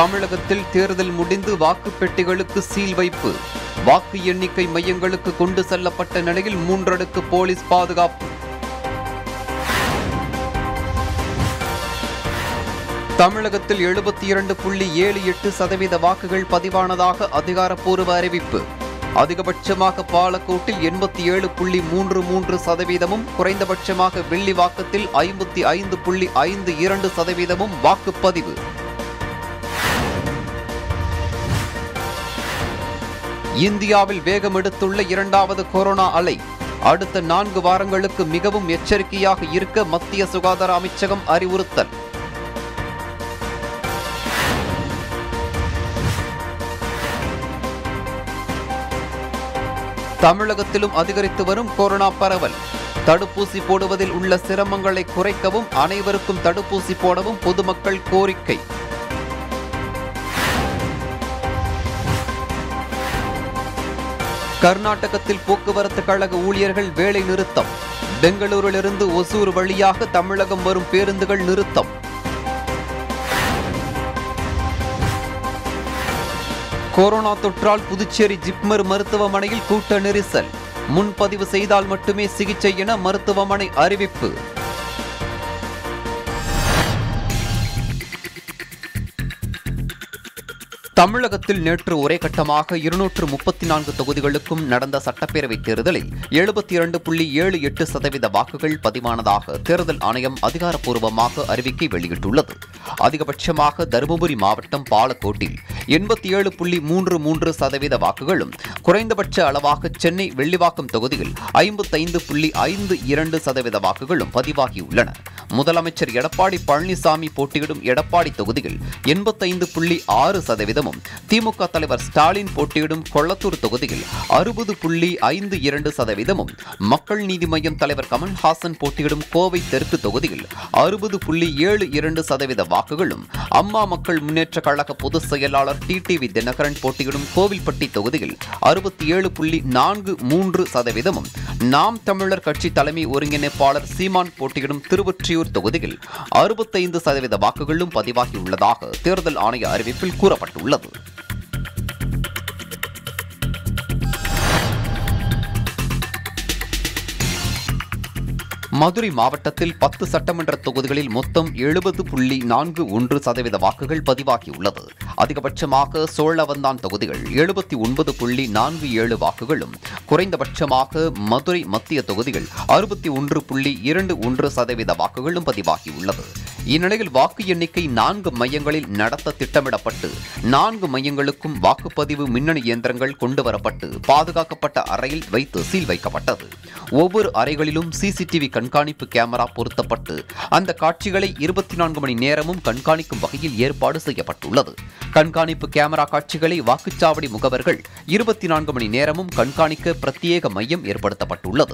தமிழகத்தில் தேர்தல் முடிந்து வாக்குப் பெட்டிகளுக்கு சீல் வைப்பு வாக்கு எண்ணிக்கை மையங்களுக்கு கொண்டு செல்லப்பட்ட நிலையில் மூன்றடுக்கு போலீஸ் பாதுகாப்பு தமிழகத்தில் எழுபத்தி இரண்டு புள்ளி ஏழு எட்டு சதவீத வாக்குகள் பதிவானதாக அதிகாரப்பூர்வ அறிவிப்பு அதிகபட்சமாக பாலக்கோட்டில் எண்பத்தி ஏழு புள்ளி மூன்று மூன்று சதவீதமும் குறைந்தபட்சமாக வெள்ளிவாக்கத்தில் ஐம்பத்தி ஐந்து புள்ளி ஐந்து இரண்டு சதவீதமும் வாக்குப்பதிவு இந்தியாவில் வேகம் எடுத்துள்ள இரண்டாவது கொரோனா அலை அடுத்த நான்கு வாரங்களுக்கு மிகவும் எச்சரிக்கையாக இருக்க மத்திய சுகாதார அமைச்சகம் அறிவுறுத்தல் தமிழகத்திலும் அதிகரித்து வரும் கொரோனா பரவல் தடுப்பூசி போடுவதில் உள்ள சிரமங்களை குறைக்கவும் அனைவருக்கும் தடுப்பூசி போடவும் பொதுமக்கள் கோரிக்கை கர்நாடகத்தில் போக்குவரத்து கழக ஊழியர்கள் வேலை நிறுத்தம் பெங்களூரிலிருந்து ஒசூர் வழியாக தமிழகம் வரும் பேருந்துகள் நிறுத்தம் கொரோனா தொற்றால் புதுச்சேரி ஜிப்மர் மருத்துவமனையில் கூட்ட நெரிசல் முன்பதிவு செய்தால் மட்டுமே சிகிச்சை என மருத்துவமனை அறிவிப்பு தமிழகத்தில் நேற்று ஒரே கட்டமாக இருநூற்று முப்பத்தி நான்கு தொகுதிகளுக்கும் நடந்த சட்டப்பேரவைத் தேர்தலில் எழுபத்தி இரண்டு புள்ளி ஏழு எட்டு சதவீத வாக்குகள் பதிவானதாக தேர்தல் ஆணையம் அதிகாரப்பூர்வமாக அறிவிக்கை வெளியிட்டுள்ளது அதிகபட்சமாக தருமபுரி மாவட்டம் பாலக்கோட்டில் எண்பத்தி ஏழு புள்ளி மூன்று மூன்று சதவீத வாக்குகளும் குறைந்தபட்ச அளவாக சென்னை வெள்ளிவாக்கம் தொகுதியில் ஐம்பத்தைந்து புள்ளி ஐந்து இரண்டு சதவீத வாக்குகளும் பதிவாகியுள்ளன முதலமைச்சர் எடப்பாடி பழனிசாமி போட்டியிடும் எடப்பாடி தொகுதியில் எண்பத்தைந்து புள்ளி ஆறு சதவீதமும் திமுக தலைவர் ஸ்டாலின் போட்டியிடும் கொளத்தூர் தொகுதியில் அறுபது புள்ளி ஐந்து இரண்டு சதவீதமும் மக்கள் நீதி மய்யம் தலைவர் கமல்ஹாசன் போட்டியிடும் கோவை தெற்கு தொகுதியில் அறுபது புள்ளி ஏழு இரண்டு சதவீத வாக்குகளும் அம்மா மக்கள் முன்னேற்ற கழக பொதுச் செயலாளர் டிடிவி தினகரன் போட்டியிடும் கோவில்பட்டி தொகுதியில் அறுபத்தி ஏழு புள்ளி நான்கு மூன்று சதவீதமும் நாம் தமிழர் கட்சி தலைமை ஒருங்கிணைப்பாளர் சீமான் போட்டியிடும் திருவொற்றியூர் தொகுதியில் அறுபத்தைந்து சதவீத வாக்குகளும் பதிவாகியுள்ளதாக தேர்தல் ஆணைய அறிவிப்பில் கூறப்பட்டுள்ளது மதுரை மாவட்டத்தில் பத்து சட்டமன்ற தொகுதிகளில் மொத்தம் எழுபது புள்ளி நான்கு ஒன்று சதவீத வாக்குகள் பதிவாகியுள்ளது அதிகபட்சமாக சோழவந்தான் தொகுதிகள் எழுபத்தி ஒன்பது புள்ளி நான்கு ஏழு வாக்குகளும் குறைந்தபட்சமாக மதுரை மத்திய தொகுதிகள் அறுபத்தி ஒன்று புள்ளி இரண்டு ஒன்று சதவீத வாக்குகளும் பதிவாகியுள்ளது இந்நிலையில் வாக்கு எண்ணிக்கை நான்கு மையங்களில் நடத்த திட்டமிடப்பட்டு நான்கு மையங்களுக்கும் வாக்குப்பதிவு மின்னணு இயந்திரங்கள் கொண்டுவரப்பட்டு பாதுகாக்கப்பட்ட அறையில் வைத்து சீல் வைக்கப்பட்டது ஒவ்வொரு அறைகளிலும் சிசிடிவி கண்காணிப்பு கேமரா பொருத்தப்பட்டு அந்த காட்சிகளை இருபத்தி நான்கு மணி நேரமும் கண்காணிக்கும் வகையில் ஏற்பாடு செய்யப்பட்டுள்ளது கண்காணிப்பு கேமரா காட்சிகளை வாக்குச்சாவடி முகவர்கள் இருபத்தி நான்கு மணி நேரமும் கண்காணிக்க பிரத்யேக மையம் ஏற்படுத்தப்பட்டுள்ளது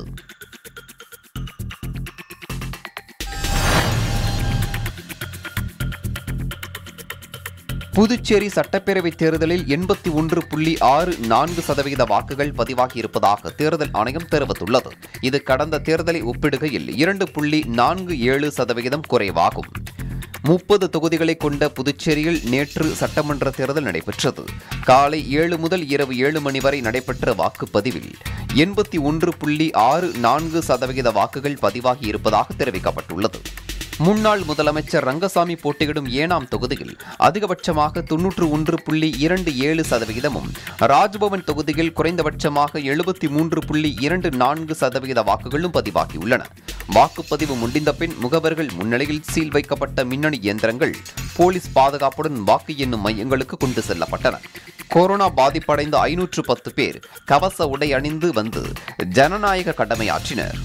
புதுச்சேரி சட்டப்பேரவை தேர்தலில் எண்பத்தி ஒன்று புள்ளி ஆறு நான்கு சதவீத வாக்குகள் பதிவாகியிருப்பதாக தேர்தல் ஆணையம் தெரிவித்துள்ளது இது கடந்த தேர்தலை ஒப்பிடுகையில் இரண்டு புள்ளி நான்கு ஏழு சதவிகிதம் குறைவாகும் முப்பது தொகுதிகளை கொண்ட புதுச்சேரியில் நேற்று சட்டமன்ற தேர்தல் நடைபெற்றது காலை ஏழு முதல் இரவு ஏழு மணி வரை நடைபெற்ற வாக்குப்பதிவில் எண்பத்தி ஒன்று புள்ளி ஆறு நான்கு சதவிகித வாக்குகள் பதிவாகி இருப்பதாக தெரிவிக்கப்பட்டுள்ளது முன்னாள் முதலமைச்சர் ரங்கசாமி போட்டியிடும் ஏனாம் தொகுதியில் அதிகபட்சமாக தொன்னூற்று ஒன்று புள்ளி இரண்டு ஏழு சதவிகிதமும் ராஜ்பவன் தொகுதியில் குறைந்தபட்சமாக எழுபத்தி மூன்று புள்ளி இரண்டு நான்கு சதவிகித வாக்குகளும் பதிவாகியுள்ளன வாக்குப்பதிவு முடிந்த பின் முகவர்கள் முன்னிலையில் சீல் வைக்கப்பட்ட மின்னணு இயந்திரங்கள் போலீஸ் பாதுகாப்புடன் வாக்கு எண்ணும் மையங்களுக்கு கொண்டு செல்லப்பட்டன கொரோனா பாதிப்படைந்த ஐநூற்று பத்து பேர் கவச உடை அணிந்து வந்து ஜனநாயக கடமையாற்றினர்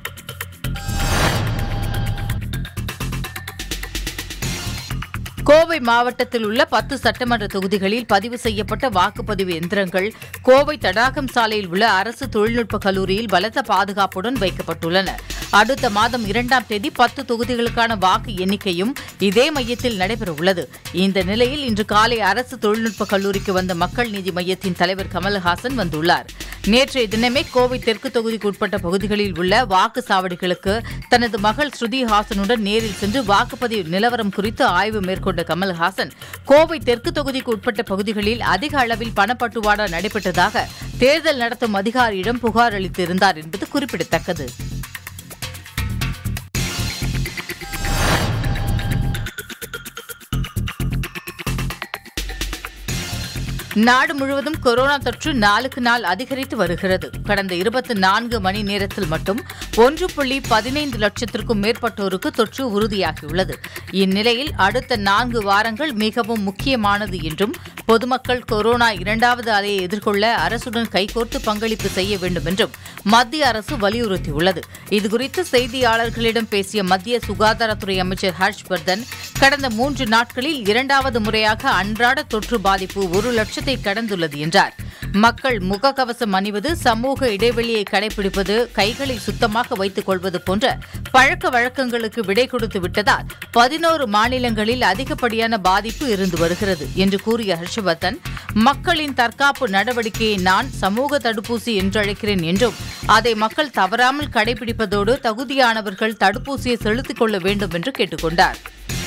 கோவை மாவட்டத்தில் உள்ள பத்து சட்டமன்ற தொகுதிகளில் பதிவு செய்யப்பட்ட வாக்குப்பதிவு எந்திரங்கள் கோவை தடாகம் சாலையில் உள்ள அரசு தொழில்நுட்ப கல்லூரியில் பலத்த பாதுகாப்புடன் வைக்கப்பட்டுள்ளன அடுத்த மாதம் இரண்டாம் தேதி பத்து தொகுதிகளுக்கான வாக்கு எண்ணிக்கையும் இதே மையத்தில் நடைபெறவுள்ளது இந்த நிலையில் இன்று காலை அரசு தொழில்நுட்ப கல்லூரிக்கு வந்த மக்கள் நீதி மையத்தின் தலைவர் கமல்ஹாசன் வந்துள்ளார் நேற்றைய தினமே கோவை தெற்கு தொகுதிக்கு உட்பட்ட பகுதிகளில் உள்ள வாக்குச்சாவடிகளுக்கு தனது மகள் ஸ்ருதி ஹாசனுடன் நேரில் சென்று வாக்குப்பதிவு நிலவரம் குறித்து ஆய்வு மேற்கொண்ட கமல்ஹாசன் கோவை தெற்கு தொகுதிக்கு உட்பட்ட பகுதிகளில் அதிக அளவில் பணப்பட்டுவாடா நடைபெற்றதாக தேர்தல் நடத்தும் அதிகாரியிடம் புகார் அளித்திருந்தார் என்பது குறிப்பிடத்தக்கது நாடு முழுவதும் கொரோனா தொற்று நாளுக்கு நாள் அதிகரித்து வருகிறது கடந்த இருபத்தி நான்கு மணி நேரத்தில் மட்டும் ஒன்று புள்ளி பதினைந்து லட்சத்திற்கும் மேற்பட்டோருக்கு தொற்று உறுதியாகியுள்ளது இந்நிலையில் அடுத்த நான்கு வாரங்கள் மிகவும் முக்கியமானது என்றும் பொதுமக்கள் கொரோனா இரண்டாவது அலையை எதிர்கொள்ள அரசுடன் கைகோர்த்து பங்களிப்பு செய்ய வேண்டும் என்றும் மத்திய அரசு வலியுறுத்தியுள்ளது இதுகுறித்து செய்தியாளர்களிடம் பேசிய மத்திய சுகாதாரத்துறை அமைச்சர் ஹர்ஷ்வர்தன் கடந்த மூன்று நாட்களில் இரண்டாவது முறையாக அன்றாட தொற்று பாதிப்பு ஒரு லட்சத்தை கடந்துள்ளது என்றார் மக்கள் முகக்கவசம் அணிவது சமூக இடைவெளியை கடைபிடிப்பது கைகளை சுத்தமாக வைத்துக் கொள்வது போன்ற பழக்க வழக்கங்களுக்கு விடை கொடுத்து விட்டதால் பதினோரு மாநிலங்களில் அதிகப்படியான பாதிப்பு இருந்து வருகிறது என்று கூறிய ஹர்ஷவர்தன் மக்களின் தற்காப்பு நடவடிக்கையை நான் சமூக தடுப்பூசி என்றழைக்கிறேன் என்றும் அதை மக்கள் தவறாமல் கடைபிடிப்பதோடு தகுதியானவர்கள் தடுப்பூசியை செலுத்திக் கொள்ள வேண்டும் என்று கேட்டுக் கொண்டார்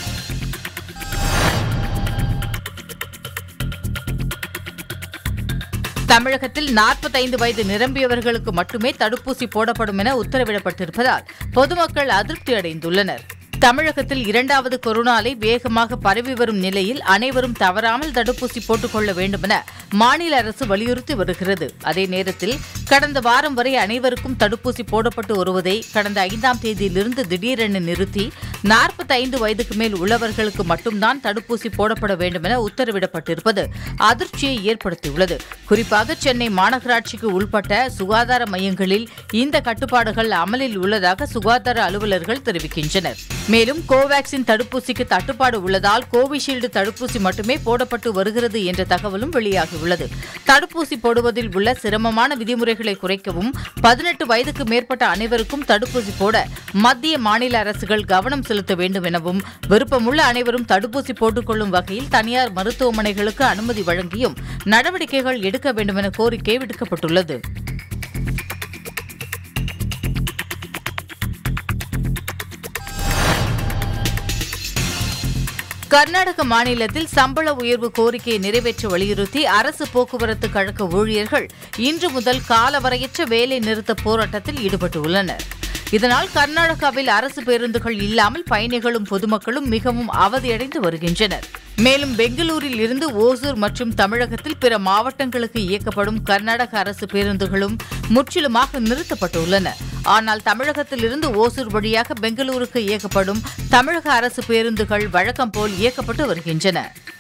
தமிழகத்தில் நாற்பத்தைந்து வயது நிரம்பியவர்களுக்கு மட்டுமே தடுப்பூசி போடப்படும் என உத்தரவிடப்பட்டிருப்பதால் பொதுமக்கள் அதிருப்தி அடைந்துள்ளனர் தமிழகத்தில் இரண்டாவது கொரோனா அலை வேகமாக பரவி வரும் நிலையில் அனைவரும் தவறாமல் தடுப்பூசி போட்டுக் கொள்ள வேண்டும் என மாநில அரசு வலியுறுத்தி வருகிறது அதே நேரத்தில் கடந்த வாரம் வரை அனைவருக்கும் தடுப்பூசி போடப்பட்டு வருவதை கடந்த ஐந்தாம் தேதியிலிருந்து திடீரென நிறுத்தி நாற்பத்தைந்து வயதுக்கு மேல் உள்ளவர்களுக்கு மட்டும்தான் தடுப்பூசி போடப்பட வேண்டும் என உத்தரவிடப்பட்டிருப்பது அதிர்ச்சியை ஏற்படுத்தியுள்ளது குறிப்பாக சென்னை மாநகராட்சிக்கு உள்பட்ட சுகாதார மையங்களில் இந்த கட்டுப்பாடுகள் அமலில் உள்ளதாக சுகாதார அலுவலர்கள் தெரிவிக்கின்றனர் மேலும் கோவாக்சின் தடுப்பூசிக்கு தட்டுப்பாடு உள்ளதால் கோவிஷீல்டு தடுப்பூசி மட்டுமே போடப்பட்டு வருகிறது என்ற தகவலும் வெளியாகியுள்ளது தடுப்பூசி போடுவதில் உள்ள சிரமமான விதிமுறைகளை குறைக்கவும் பதினெட்டு வயதுக்கு மேற்பட்ட அனைவருக்கும் தடுப்பூசி போட மத்திய மாநில அரசுகள் கவனம் செலுத்த வேண்டும் எனவும் விருப்பமுள்ள அனைவரும் தடுப்பூசி போட்டுக்கொள்ளும் வகையில் தனியார் மருத்துவமனைகளுக்கு அனுமதி வழங்கியும் நடவடிக்கைகள் எடுக்க வேண்டும் என கோரிக்கை விடுக்கப்பட்டுள்ளது கர்நாடக மாநிலத்தில் சம்பள உயர்வு கோரிக்கையை நிறைவேற்ற வலியுறுத்தி அரசு போக்குவரத்து கழக ஊழியர்கள் இன்று முதல் காலவரையற்ற வேலை நிறுத்த போராட்டத்தில் ஈடுபட்டுள்ளனர் இதனால் கர்நாடகாவில் அரசு பேருந்துகள் இல்லாமல் பயணிகளும் பொதுமக்களும் மிகவும் அவதியடைந்து வருகின்றனர் மேலும் பெங்களூரில் இருந்து ஓசூர் மற்றும் தமிழகத்தில் பிற மாவட்டங்களுக்கு இயக்கப்படும் கர்நாடக அரசு பேருந்துகளும் முற்றிலுமாக நிறுத்தப்பட்டுள்ளன ஆனால் தமிழகத்தில் இருந்து ஓசூர் வழியாக பெங்களூருக்கு இயக்கப்படும் தமிழக அரசு பேருந்துகள் வழக்கம் போல் இயக்கப்பட்டு வருகின்றன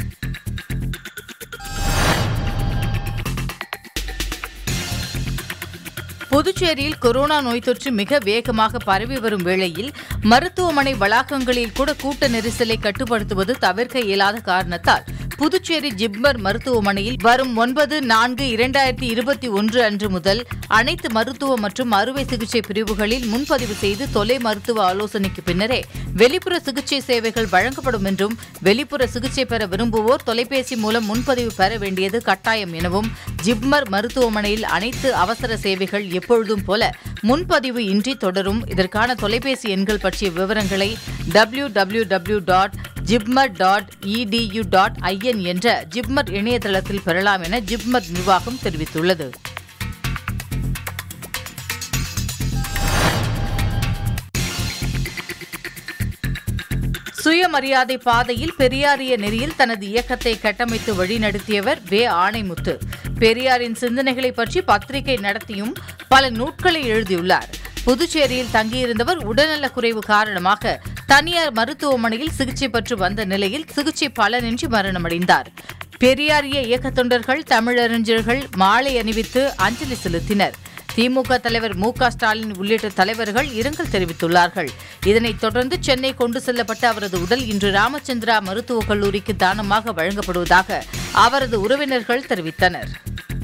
புதுச்சேரியில் கொரோனா நோய் தொற்று மிக வேகமாக பரவி வரும் வேளையில் மருத்துவமனை வளாகங்களில் கூட கூட்ட நெரிசலை கட்டுப்படுத்துவது தவிர்க்க இயலாத காரணத்தால் புதுச்சேரி ஜிப்மர் மருத்துவமனையில் வரும் ஒன்பது நான்கு இரண்டாயிரத்தி இருபத்தி ஒன்று அன்று முதல் அனைத்து மருத்துவ மற்றும் அறுவை சிகிச்சை பிரிவுகளில் முன்பதிவு செய்து தொலை மருத்துவ ஆலோசனைக்கு பின்னரே வெளிப்புற சிகிச்சை சேவைகள் வழங்கப்படும் என்றும் வெளிப்புற சிகிச்சை பெற விரும்புவோர் தொலைபேசி மூலம் முன்பதிவு பெற வேண்டியது கட்டாயம் எனவும் ஜிப்மர் மருத்துவமனையில் அனைத்து அவசர சேவைகள் எப்பொழுதும் போல முன்பதிவு இன்றி தொடரும் இதற்கான தொலைபேசி எண்கள் பற்றிய விவரங்களை W W W dot JIPMER dot edu dot I N என்ற ஜிப்மர் இணையதளத்தில் பெறலாம் என ஜிப்மர் நிர்வாகம் தெரிவித்துள்ளது சுயமரியாதை பாதையில் பெரியாரிய நெறியில் தனது இயக்கத்தை கட்டமைத்து வழிநடத்தியவர் வே ஆணைமுத்து பெரியாரின் சிந்தனைகளை பற்றி பத்திரிகை நடத்தியும் பல நூட்களை எழுதியுள்ளார் புதுச்சேரியில் தங்கியிருந்தவர் உடல்நலக் குறைவு காரணமாக தனியார் மருத்துவமனையில் சிகிச்சை பெற்று வந்த நிலையில் சிகிச்சை பலனின்றி மரணமடைந்தார் பெரியாரிய இயக்கத் தொண்டர்கள் தமிழறிஞர்கள் மாலை அணிவித்து அஞ்சலி செலுத்தினர் திமுக தலைவர் மு க ஸ்டாலின் உள்ளிட்ட தலைவர்கள் இரங்கல் தெரிவித்துள்ளார்கள் இதனைத் தொடர்ந்து சென்னை கொண்டு செல்லப்பட்ட அவரது உடல் இன்று ராமச்சந்திரா மருத்துவக் கல்லூரிக்கு தானமாக வழங்கப்படுவதாக அவரது உறவினர்கள் தெரிவித்தனர்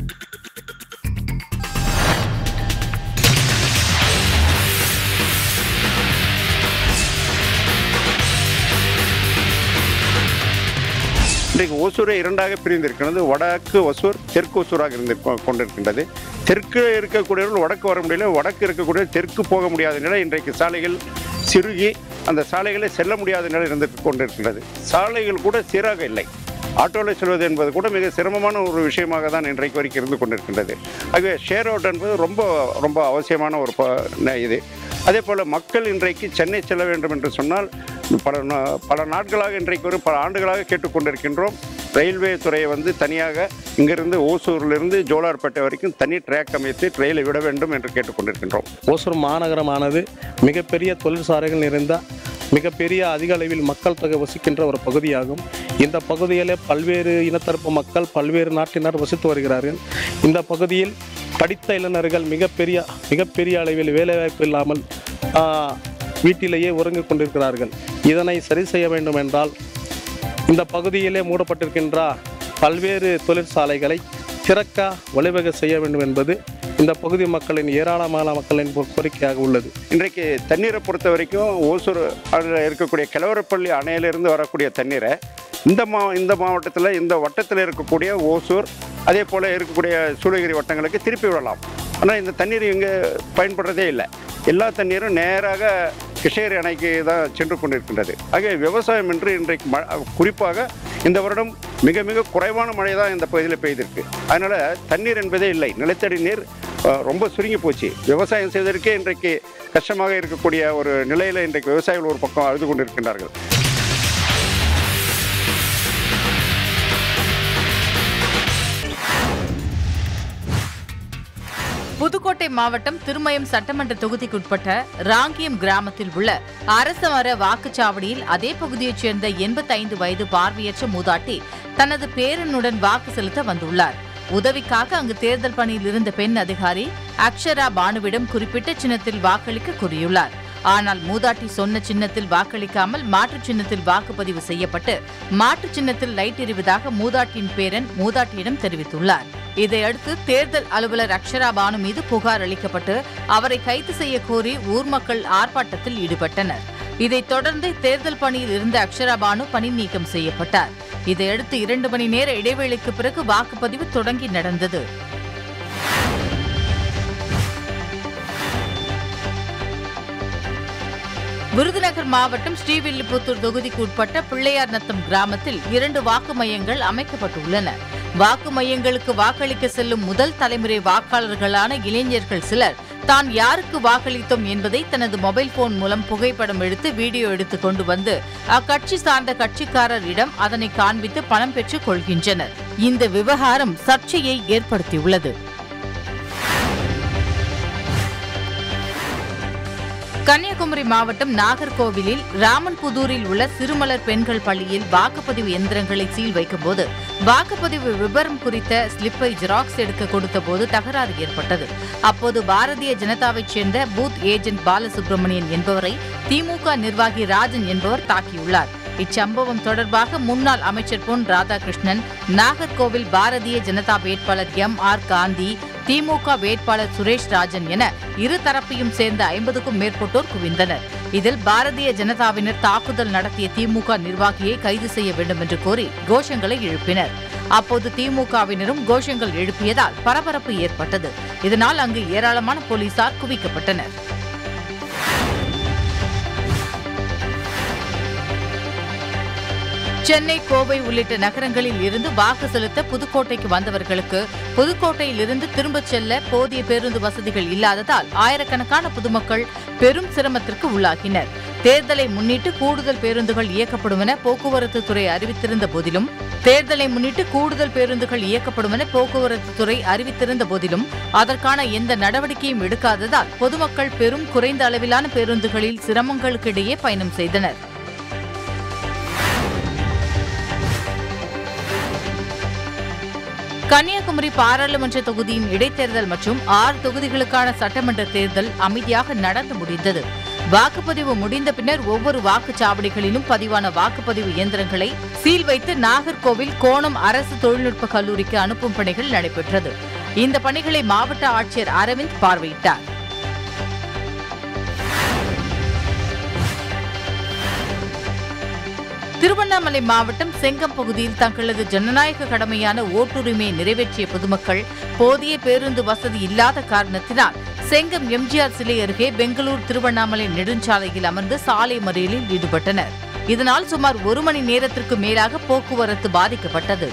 இன்றைக்கு ஓசூரை இரண்டாக பிரிந்திருக்கிறது வடக்கு ஒசூர் தெற்கு ஒசூராக இருந்து கொண்டிருக்கின்றது தெற்கு இருக்கக்கூடியவர்கள் வடக்கு வர முடியல வடக்கு இருக்கக்கூடிய தெற்கு போக முடியாத நிலை இன்றைக்கு சாலைகள் சிறுகி அந்த சாலைகளை செல்ல முடியாத நிலை இருந்து கொண்டிருக்கின்றது சாலைகள் கூட சீராக இல்லை ஆட்டோவில் செல்வது என்பது கூட மிக சிரமமான ஒரு விஷயமாக தான் இன்றைக்கு வரைக்கும் இருந்து கொண்டிருக்கின்றது ஆகவே ஷேர் அவுட் என்பது ரொம்ப ரொம்ப அவசியமான ஒரு ப- ந- இது அதே போல் மக்கள் இன்றைக்கு சென்னை செல்ல வேண்டும் என்று சொன்னால் பல நா- பல நாட்களாக இன்றைக்கு ஒரு பல ஆண்டுகளாக கேட்டுக்கொண்டிருக்கின்றோம் ரயில்வே துறையை வந்து தனியாக இங்கிருந்து ஓசூரிலிருந்து ஜோலார்பேட்டை வரைக்கும் தனி ட்ராக் அமைத்து ரயிலை விட வேண்டும் என்று கேட்டுக்கொண்டிருக்கின்றோம் ஓசூர் மாநகரமானது மிகப்பெரிய தொழிற்சாலைகள் நிறைந்த மிகப்பெரிய அதிக அளவில் மக்கள் தொகை வசிக்கின்ற ஒரு பகுதியாகும் இந்த பகுதியிலே பல்வேறு இனத்தரப்பு மக்கள் பல்வேறு நாட்டினர் வசித்து வருகிறார்கள் இந்த பகுதியில் படித்த இளைஞர்கள் மிகப்பெரிய மிகப்பெரிய அளவில் வேலைவாய்ப்பு இல்லாமல் ஆ, வீட்டிலேயே உறங்கிக் கொண்டிருக்கிறார்கள் இதனை சரி செய்ய வேண்டும் என்றால் இந்த பகுதியிலே மூடப்பட்டிருக்கின்ற பல்வேறு தொழிற்சாலைகளை திறக்க வழிவகை செய்ய வேண்டும் என்பது இந்த பகுதி மக்களின் ஏராளமான மக்களின் கோ- கோரிக்கையாக உள்ளது இன்றைக்கு தண்ணீரை பொறுத்த வரைக்கும் ஓசூர் அதில் இருக்கக்கூடிய கிழவரப்பள்ளி அணையிலிருந்து வரக்கூடிய தண்ணீரை இந்த மா இந்த மாவட்டத்தில் இந்த வட்டத்தில் இருக்கக்கூடிய ஓசூர் அதே போல் இருக்கக்கூடிய சூளகிரி வட்டங்களுக்கு திருப்பி விடலாம் ஆனால் இந்த தண்ணீர் இங்கே பயன்படுறதே இல்லை எல்லா தண்ணீரும் நேராக கிருஷ்ணகிரி அணைக்கு தான் சென்று கொண்டிருக்கின்றது ஆகவே விவசாயம் என்று இன்றைக்கு ம குறிப்பாக இந்த வருடம் மிக மிக குறைவான மழை தான் இந்த பகுதியில் பெய்திருக்கு அதனால் தண்ணீர் என்பதே இல்லை நிலத்தடி நீர் அஹ், ரொம்ப சுருங்கி போச்சு விவசாயம் செய்வதற்கே இன்றைக்கு கஷ்டமாக இருக்கக்கூடிய ஒரு நிலையில் இன்றைக்கு விவசாயிகள் ஒரு பக்கம் அழுது கொண்டிருக்கின்றார்கள் புதுக்கோட்டை மாவட்டம் திருமயம் சட்டமன்ற தொகுதிக்குட்பட்ட ராங்கியம் கிராமத்தில் உள்ள அரச மர வாக்குச்சாவடியில் அதே பகுதியைச் சேர்ந்த 85 வயது பார்வையற்ற மூதாட்டி தனது பேரனுடன் வாக்கு செலுத்த வந்துள்ளார் உதவிக்காக அங்கு தேர்தல் பணியில் இருந்த பெண் அதிகாரி அக்ஷரா பானுவிடம் குறிப்பிட்ட சின்னத்தில் வாக்களிக்க கூறியுள்ளார் ஆனால் மூதாட்டி சொன்ன சின்னத்தில் வாக்களிக்காமல் மாற்றுச் சின்னத்தில் வாக்குப்பதிவு செய்யப்பட்டு மாற்றுச் சின்னத்தில் லைட் எறிவதாக மூதாட்டியின் பேரன் மூதாட்டியிடம் தெரிவித்துள்ளார் இதையடுத்து தேர்தல் அலுவலர் அக்ஷரா பானு மீது புகார் அளிக்கப்பட்டு அவரை கைது செய்ய கோரி ஊர் மக்கள் ஆர்ப்பாட்டத்தில் ஈடுபட்டனர் இதைத் தொடர்ந்து தேர்தல் பணியில் இருந்த அக்ஷரா பானு பணி நீக்கம் செய்யப்பட்டார் இதையடுத்து இரண்டு மணி நேர இடைவேளைக்கு பிறகு வாக்குப்பதிவு தொடங்கி நடந்தது விருதுநகர் மாவட்டம் ஸ்ரீவில்லிபுத்தூர் தொகுதிக்கு உட்பட்ட பிள்ளையார் நத்தம் கிராமத்தில் இரண்டு வாக்கு மையங்கள் அமைக்கப்பட்டுள்ளன வாக்கு மையங்களுக்கு வாக்களிக்க செல்லும் முதல் தலைமுறை வாக்காளர்களான இளைஞர்கள் சிலர் தான் யாருக்கு வாக்களித்தோம் என்பதை தனது மொபைல் போன் மூலம் புகைப்படம் எடுத்து வீடியோ எடுத்து கொண்டு வந்து அக்கட்சி சார்ந்த கட்சிக்காரரிடம் அதனை காண்பித்து பணம் பெற்றுக் கொள்கின்றனர் இந்த விவகாரம் சர்ச்சையை ஏற்படுத்தியுள்ளது கன்னியாகுமரி மாவட்டம் நாகர்கோவிலில் ராமன்புதூரில் உள்ள சிறுமலர் பெண்கள் பள்ளியில் வாக்குப்பதிவு எந்திரங்களை சீல் வைக்கும்போது வாக்குப்பதிவு விவரம் குறித்த ஸ்லிப்பை ஜெராக்ஸ் எடுக்க கொடுத்தபோது தகராறு ஏற்பட்டது அப்போது பாரதிய ஜனதாவைச் சேர்ந்த பூத் ஏஜென்ட் பாலசுப்ரமணியன் என்பவரை திமுக நிர்வாகி ராஜன் என்பவர் தாக்கியுள்ளார் இச்சம்பவம் தொடர்பாக முன்னாள் அமைச்சர் பொன் ராதாகிருஷ்ணன் நாகர்கோவில் பாரதிய ஜனதா வேட்பாளர் எம் ஆர் காந்தி திமுக வேட்பாளர் சுரேஷ் ராஜன் என இரு தரப்பையும் சேர்ந்த ஐம்பதுக்கும் மேற்பட்டோர் குவிந்தனர் இதில் பாரதிய ஜனதாவினர் தாக்குதல் நடத்திய திமுக நிர்வாகியை கைது செய்ய வேண்டும் என்று கோரி கோஷங்களை எழுப்பினர் அப்போது திமுகவினரும் கோஷங்கள் எழுப்பியதால் பரபரப்பு ஏற்பட்டது இதனால் அங்கு ஏராளமான போலீசார் குவிக்கப்பட்டனர் சென்னை கோவை உள்ளிட்ட நகரங்களில் இருந்து வாக்கு செலுத்த புதுக்கோட்டைக்கு வந்தவர்களுக்கு புதுக்கோட்டையில் இருந்து திரும்பச் செல்ல போதிய பேருந்து வசதிகள் இல்லாததால் ஆயிரக்கணக்கான பொதுமக்கள் பெரும் சிரமத்திற்கு உள்ளாகினர் தேர்தலை முன்னிட்டு கூடுதல் பேருந்துகள் இயக்கப்படும் என போக்குவரத்து துறை அறிவித்திருந்த போதிலும் தேர்தலை முன்னிட்டு கூடுதல் பேருந்துகள் இயக்கப்படும் என போக்குவரத்து துறை அறிவித்திருந்த போதிலும் அதற்கான எந்த நடவடிக்கையும் எடுக்காததால் பொதுமக்கள் பெரும் குறைந்த அளவிலான பேருந்துகளில் சிரமங்களுக்கிடையே பயணம் செய்தனர் கன்னியாகுமரி பாராளுமன்ற தொகுதியின் இடைத்தேர்தல் மற்றும் ஆறு தொகுதிகளுக்கான சட்டமன்ற தேர்தல் அமைதியாக நடந்து முடிந்தது வாக்குப்பதிவு முடிந்த பின்னர் ஒவ்வொரு வாக்குச்சாவடிகளிலும் பதிவான வாக்குப்பதிவு இயந்திரங்களை சீல் வைத்து நாகர்கோவில் கோணம் அரசு தொழில்நுட்ப கல்லூரிக்கு அனுப்பும் பணிகள் நடைபெற்றது இந்த பணிகளை மாவட்ட ஆட்சியர் அரவிந்த் பார்வையிட்டார் திருவண்ணாமலை மாவட்டம் செங்கம் பகுதியில் தங்களது ஜனநாயக கடமையான ஓட்டுரிமையை நிறைவேற்றிய பொதுமக்கள் போதிய பேருந்து வசதி இல்லாத காரணத்தினால் செங்கம் எம்ஜிஆர் சிலை அருகே பெங்களூர் திருவண்ணாமலை நெடுஞ்சாலையில் அமர்ந்து சாலை மறியலில் ஈடுபட்டனர் இதனால் சுமார் ஒரு மணி நேரத்திற்கு மேலாக போக்குவரத்து பாதிக்கப்பட்டது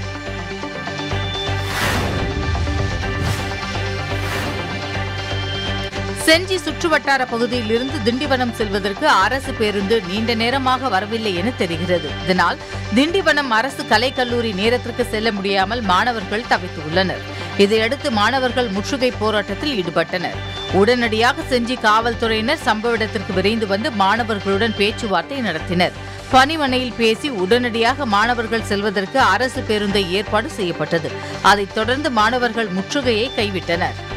செஞ்சி சுற்றுவட்டார பகுதியில் இருந்து திண்டிவனம் செல்வதற்கு அரசு பேருந்து நீண்ட நேரமாக வரவில்லை என தெரிகிறது இதனால் திண்டிவனம் அரசு கலைக்கல்லூரி நேரத்திற்கு செல்ல முடியாமல் மாணவர்கள் தவித்துள்ளனர் இதையடுத்து மாணவர்கள் முற்றுகை போராட்டத்தில் ஈடுபட்டனர் உடனடியாக செஞ்சி காவல்துறையினர் சம்பவ இடத்திற்கு விரைந்து வந்து மாணவர்களுடன் பேச்சுவார்த்தை நடத்தினர் பணிமனையில் பேசி உடனடியாக மாணவர்கள் செல்வதற்கு அரசு பேருந்தை ஏற்பாடு செய்யப்பட்டது அதைத் தொடர்ந்து மாணவர்கள் முற்றுகையை கைவிட்டனர்